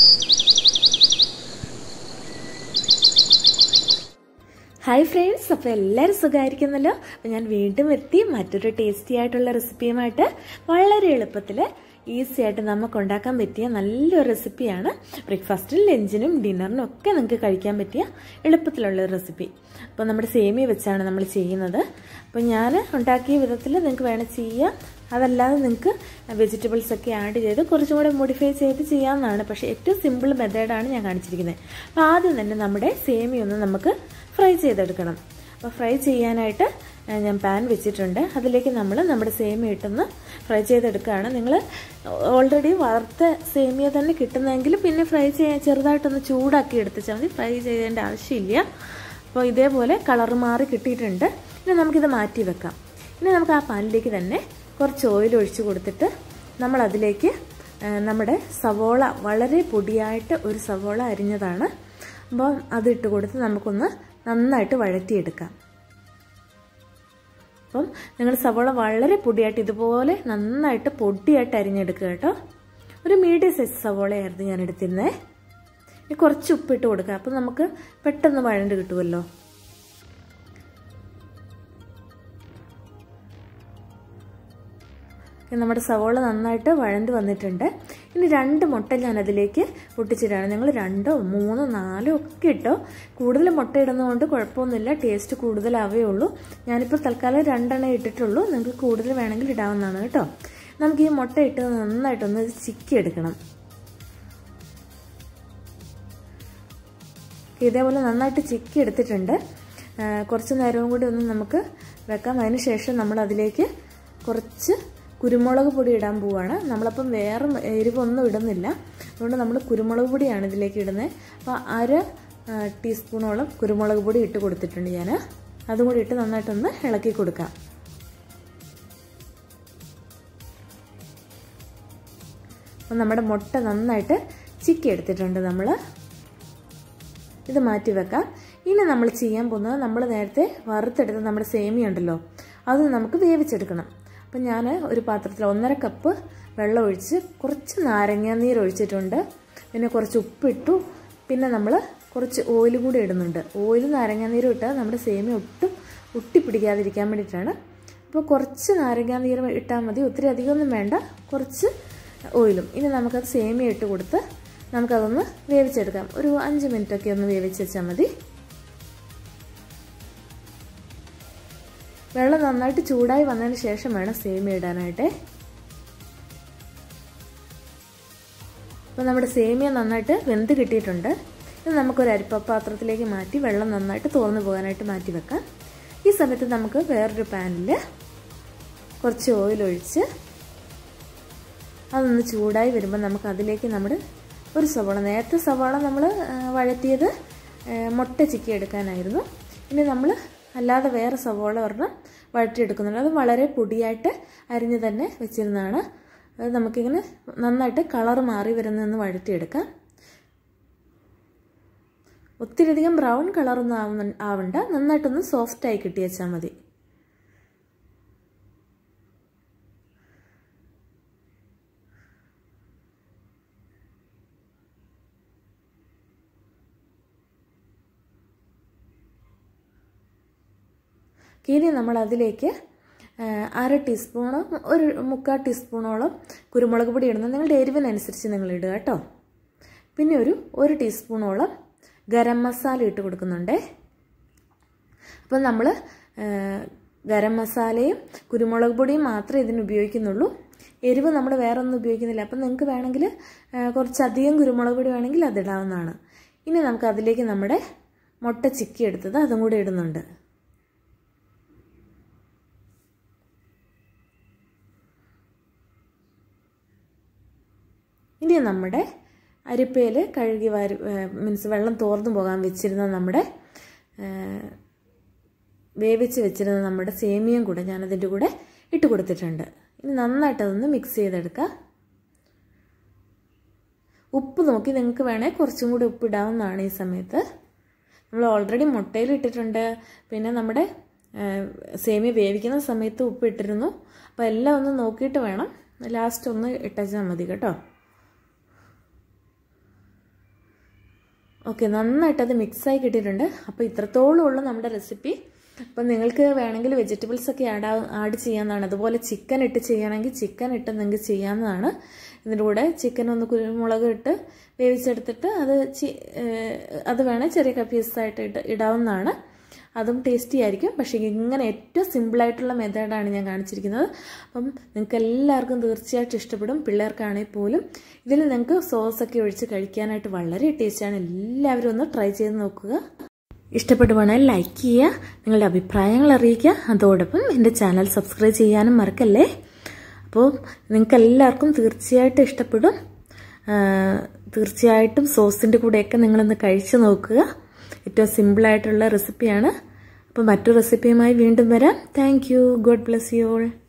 hi friends അപ്പോൾ എല്ലാവരും സുഖമായിരിക്കുന്നല്ലോ അപ്പോൾ ഞാൻ വീണ്ടും എത്തി മറ്റൊരു ടേസ്റ്റി ആയിട്ടുള്ള റെസിപ്പിയുമായിട്ട് വളരെ എളുപ്പത്തിൽ ഈസി ആയിട്ട് നമുക്ക് ഉണ്ടാക്കാൻ പറ്റിയ നല്ലൊരു റെസിപ്പിയാണ് ബ്രേക്ക്ഫാസ്റ്റിനും ലഞ്ചിനും ഡിന്നറിനും ഒക്കെ നിങ്ങൾക്ക് കഴിക്കാൻ പറ്റിയ എളുപ്പത്തിലുള്ള ഒരു റെസിപ്പി അപ്പോൾ നമ്മുടെ സേമിയ വെച്ചാണ് നമ്മൾ ചെയ്യുന്നത് അപ്പോൾ ഞാൻ ഉണ്ടാക്കിയ വിധത്തിൽ നിങ്ങൾക്ക് വേണം ചെയ്യാം അതല്ലാതെ നിങ്ങൾക്ക് വെജിറ്റബിൾസ് ഒക്കെ ആഡ് ചെയ്ത് കുറച്ചും കൂടെ മോഡിഫൈ ചെയ്ത് ചെയ്യാവുന്നതാണ് പക്ഷേ ഏറ്റവും സിമ്പിൾ മെത്തേഡാണ് ഞാൻ കാണിച്ചിരിക്കുന്നത് അപ്പോൾ ആദ്യം തന്നെ നമ്മുടെ സേമിയ ഒന്ന് നമുക്ക് ഫ്രൈ ചെയ്തെടുക്കണം അപ്പോൾ ഫ്രൈ ചെയ്യാനായിട്ട് ഞാൻ പാൻ വെച്ചിട്ടുണ്ട് അതിലേക്ക് നമ്മൾ നമ്മുടെ സേമിയ ഇട്ടൊന്ന് ഫ്രൈ ചെയ്തെടുക്കുകയാണ് നിങ്ങൾ ഓൾറെഡി വറുത്ത സേമിയ തന്നെ കിട്ടുന്നതെങ്കിൽ പിന്നെ ഫ്രൈ ചെയ്യാൻ ചെറുതായിട്ടൊന്ന് ചൂടാക്കി എടുത്തിച്ചാൽ മതി ഫ്രൈ ചെയ്യേണ്ട ആവശ്യമില്ല അപ്പോൾ ഇതേപോലെ കളർ മാറി കിട്ടിയിട്ടുണ്ട് ഇനി നമുക്കിത് മാറ്റി വെക്കാം ഇനി നമുക്ക് ആ പാനിലേക്ക് തന്നെ കുറച്ച് ഓയിൽ ഒഴിച്ച് കൊടുത്തിട്ട് നമ്മൾ അതിലേക്ക് നമ്മുടെ സവോള വളരെ പൊടിയായിട്ട് ഒരു സവോള അരിഞ്ഞതാണ് അപ്പോൾ അതിട്ട് കൊടുത്ത് നമുക്കൊന്ന് നന്നായിട്ട് വഴറ്റിയെടുക്കാം അപ്പം നിങ്ങൾ സവോള വളരെ പൊടിയായിട്ട് ഇതുപോലെ നന്നായിട്ട് പൊടിയായിട്ട് അരിഞ്ഞെടുക്കുക കേട്ടോ ഒരു മീഡിയം സൈസ് സവോളയായിരുന്നു ഞാൻ എടുത്തിരുന്നത് ഇനി കുറച്ച് ഉപ്പിട്ട് കൊടുക്കുക അപ്പം നമുക്ക് പെട്ടെന്ന് വഴണ്ട് കിട്ടുമല്ലോ നമ്മുടെ സവോള നന്നായിട്ട് വഴണ്ട് വന്നിട്ടുണ്ട് ഇനി രണ്ട് മുട്ട ഞാൻ അതിലേക്ക് പൊട്ടിച്ചിട്ടാണ് നിങ്ങൾ രണ്ടോ മൂന്നോ നാലോ ഒക്കെ ഇട്ടോ കൂടുതൽ മുട്ട ഇടുന്നതുകൊണ്ട് കുഴപ്പമൊന്നുമില്ല ടേസ്റ്റ് കൂടുതലാവേ ഉള്ളൂ ഞാനിപ്പോൾ തൽക്കാലം രണ്ടെണ്ണം ഇട്ടിട്ടുള്ളൂ നിങ്ങൾക്ക് കൂടുതൽ വേണമെങ്കിൽ ഇടാവുന്നതാണ് കേട്ടോ നമുക്ക് ഈ മുട്ട ഇട്ട് നന്നായിട്ടൊന്ന് ചിക്കി എടുക്കണം ഇതേപോലെ നന്നായിട്ട് ചിക്കി എടുത്തിട്ടുണ്ട് കുറച്ച് നേരവും കൂടി ഒന്ന് നമുക്ക് വെക്കാം അതിന് ശേഷം നമ്മൾ അതിലേക്ക് കുറച്ച് കുരുമുളക് പൊടി ഇടാൻ പോവാണ് നമ്മളപ്പം വേറെ എരിവൊന്നും ഇടുന്നില്ല അതുകൊണ്ട് നമ്മൾ കുരുമുളക് പൊടിയാണ് ഇതിലേക്ക് ഇടുന്നത് അപ്പോൾ അര ടീസ്പൂണോളം കുരുമുളക് പൊടി ഇട്ട് കൊടുത്തിട്ടുണ്ട് ഞാൻ അതും കൂടി ഇട്ട് നന്നായിട്ടൊന്ന് ഇളക്കി കൊടുക്കാം അപ്പം നമ്മുടെ മുട്ട നന്നായിട്ട് ചിക്കി എടുത്തിട്ടുണ്ട് നമ്മൾ ഇത് മാറ്റി വെക്കാം ഇനി നമ്മൾ ചെയ്യാൻ പോകുന്നത് നമ്മൾ നേരത്തെ വറുത്തെടുത്ത നമ്മുടെ സേമിയ ഉണ്ടല്ലോ അത് നമുക്ക് വേവിച്ചെടുക്കണം അപ്പം ഞാൻ ഒരു പാത്രത്തിൽ ഒന്നര കപ്പ് വെള്ളം ഒഴിച്ച് കുറച്ച് നാരങ്ങ നീര് ഒഴിച്ചിട്ടുണ്ട് പിന്നെ കുറച്ച് ഉപ്പിട്ടു പിന്നെ നമ്മൾ കുറച്ച് ഓയിൽ കൂടി ഇടുന്നുണ്ട് ഓയിൽ നാരങ്ങ നീരും ഇട്ടാൽ നമ്മുടെ സേമിയ ഒട്ടും ഒട്ടിപ്പിടിക്കാതിരിക്കാൻ വേണ്ടിയിട്ടാണ് അപ്പോൾ കുറച്ച് നാരങ്ങ നീര് ഇട്ടാൽ മതി ഒത്തിരി അധികമൊന്നും വേണ്ട കുറച്ച് ഓയിലും ഇനി നമുക്കത് സേമിയ ഇട്ട് കൊടുത്ത് നമുക്കതൊന്ന് വേവിച്ചെടുക്കാം ഒരു അഞ്ച് മിനിറ്റൊക്കെ ഒന്ന് വേവിച്ച് വെച്ചാൽ മതി വെള്ളം നന്നായിട്ട് ചൂടായി വന്നതിന് ശേഷം വേണം സേമിയ ഇടാനായിട്ട് അപ്പോൾ നമ്മുടെ സേമിയ നന്നായിട്ട് വെന്ത് കിട്ടിയിട്ടുണ്ട് ഇത് നമുക്കൊരു അരിപ്പ പാത്രത്തിലേക്ക് മാറ്റി വെള്ളം നന്നായിട്ട് തുറന്നു പോകാനായിട്ട് മാറ്റി വെക്കാം ഈ സമയത്ത് നമുക്ക് വേറൊരു പാനിൽ കുറച്ച് ഓയിൽ ഒഴിച്ച് അതൊന്ന് ചൂടായി വരുമ്പോൾ നമുക്ക് അതിലേക്ക് നമ്മൾ ഒരു സവാള നേരത്തെ സവാള നമ്മൾ വഴറ്റിയത് മുട്ട ചിക്കി എടുക്കാനായിരുന്നു ഇനി നമ്മൾ അല്ലാതെ വേറെ സവോള ഒരെണ്ണം വഴറ്റിയെടുക്കുന്നുണ്ട് അത് വളരെ പൊടിയായിട്ട് അരിഞ്ഞ് തന്നെ വെച്ചിരുന്നതാണ് അത് നമുക്കിങ്ങനെ നന്നായിട്ട് കളർ മാറി വരുന്നതെന്ന് വഴറ്റിയെടുക്കാം ഒത്തിരി അധികം ബ്രൗൺ കളറൊന്നും ആവുന്ന ആവണ്ട നന്നായിട്ടൊന്ന് സോഫ്റ്റായി കിട്ടി വെച്ചാൽ മതി ഇനി നമ്മൾ അതിലേക്ക് അര ടീസ്പൂണും ഒരു മുക്കാൽ ടീസ്പൂണോളം കുരുമുളക് പൊടി ഇടുന്നത് നിങ്ങളുടെ എരിവിനനുസരിച്ച് നിങ്ങൾ ഇടുക കേട്ടോ പിന്നെ ഒരു ഒരു ടീസ്പൂണോളം ഗരം മസാല ഇട്ട് കൊടുക്കുന്നുണ്ടേ അപ്പം നമ്മൾ ഗരം മസാലയും കുരുമുളക് പൊടിയും മാത്രമേ ഇതിന് ഉപയോഗിക്കുന്നുള്ളൂ എരിവ് നമ്മൾ വേറെ ഒന്നും ഉപയോഗിക്കുന്നില്ല അപ്പം നിങ്ങൾക്ക് വേണമെങ്കിൽ കുറച്ചധികം കുരുമുളക് പൊടി വേണമെങ്കിൽ അതിടാവുന്നതാണ് ഇനി നമുക്ക് അതിലേക്ക് നമ്മുടെ മുട്ട ചിക്കി എടുത്തത് അതും കൂടി ഇടുന്നുണ്ട് ഇനി നമ്മുടെ അരിപ്പയിൽ കഴുകി വാരി മീൻസ് വെള്ളം തോർന്നു പോകാൻ വെച്ചിരുന്ന നമ്മുടെ വേവിച്ച് വെച്ചിരുന്ന നമ്മുടെ സേമിയം കൂടെ ഞാനതിൻ്റെ കൂടെ ഇട്ട് കൊടുത്തിട്ടുണ്ട് ഇനി നന്നായിട്ട് അതൊന്ന് മിക്സ് ചെയ്തെടുക്കുക ഉപ്പ് നോക്കി നിങ്ങൾക്ക് വേണേൽ കുറച്ചും കൂടി ഉപ്പ് ഇടാവുന്നതാണ് ഈ സമയത്ത് നമ്മൾ ഓൾറെഡി മുട്ടയിൽ ഇട്ടിട്ടുണ്ട് പിന്നെ നമ്മുടെ സേമിയ വേവിക്കുന്ന സമയത്ത് ഉപ്പ് ഇട്ടിരുന്നു അപ്പോൾ എല്ലാം ഒന്ന് നോക്കിയിട്ട് വേണം ലാസ്റ്റ് ഒന്ന് ഇട്ടാൽ മതി കേട്ടോ ഓക്കെ നന്നായിട്ട് അത് മിക്സായി കിട്ടിയിട്ടുണ്ട് അപ്പോൾ ഇത്രത്തോളം ഉള്ളൂ നമ്മുടെ റെസിപ്പി അപ്പം നിങ്ങൾക്ക് വേണമെങ്കിൽ വെജിറ്റബിൾസ് ഒക്കെ ആഡ് ആഡ് ചെയ്യാവുന്നതാണ് അതുപോലെ ചിക്കൻ ഇട്ട് ചെയ്യണമെങ്കിൽ ചിക്കൻ ഇട്ട് നിങ്ങൾക്ക് ചെയ്യാവുന്നതാണ് ഇതിൻ്റെ കൂടെ ചിക്കൻ ഒന്ന് കുരുമുളക് ഇട്ട് വേവിച്ചെടുത്തിട്ട് അത് അത് വേണേൽ ചെറിയ പീസായിട്ട് ഇട്ട് ഇടാവുന്നതാണ് അതും ടേസ്റ്റി ആയിരിക്കും പക്ഷേ ഇങ്ങനെ ഏറ്റവും സിമ്പിളായിട്ടുള്ള മെത്തേഡാണ് ഞാൻ കാണിച്ചിരിക്കുന്നത് അപ്പം നിങ്ങൾക്ക് എല്ലാവർക്കും തീർച്ചയായിട്ടും ഇഷ്ടപ്പെടും പിള്ളേർക്കാണെങ്കിൽ പോലും ഇതിൽ നിങ്ങൾക്ക് സോസൊക്കെ ഒഴിച്ച് കഴിക്കാനായിട്ട് വളരെ ടേസ്റ്റാണ് എല്ലാവരും ഒന്ന് ട്രൈ ചെയ്ത് നോക്കുക ഇഷ്ടപ്പെടുവാണെങ്കിൽ ലൈക്ക് ചെയ്യുക നിങ്ങളുടെ അഭിപ്രായങ്ങൾ അറിയിക്കുക അതോടൊപ്പം എൻ്റെ ചാനൽ സബ്സ്ക്രൈബ് ചെയ്യാനും മറക്കല്ലേ അപ്പോൾ നിങ്ങൾക്ക് എല്ലാവർക്കും തീർച്ചയായിട്ടും ഇഷ്ടപ്പെടും തീർച്ചയായിട്ടും സോസിൻ്റെ കൂടെയൊക്കെ നിങ്ങളൊന്ന് കഴിച്ചു നോക്കുക ഏറ്റവും സിമ്പിളായിട്ടുള്ള റെസിപ്പിയാണ് അപ്പോൾ മറ്റു റെസിപ്പിയുമായി വീണ്ടും വരാം thank you God bless you all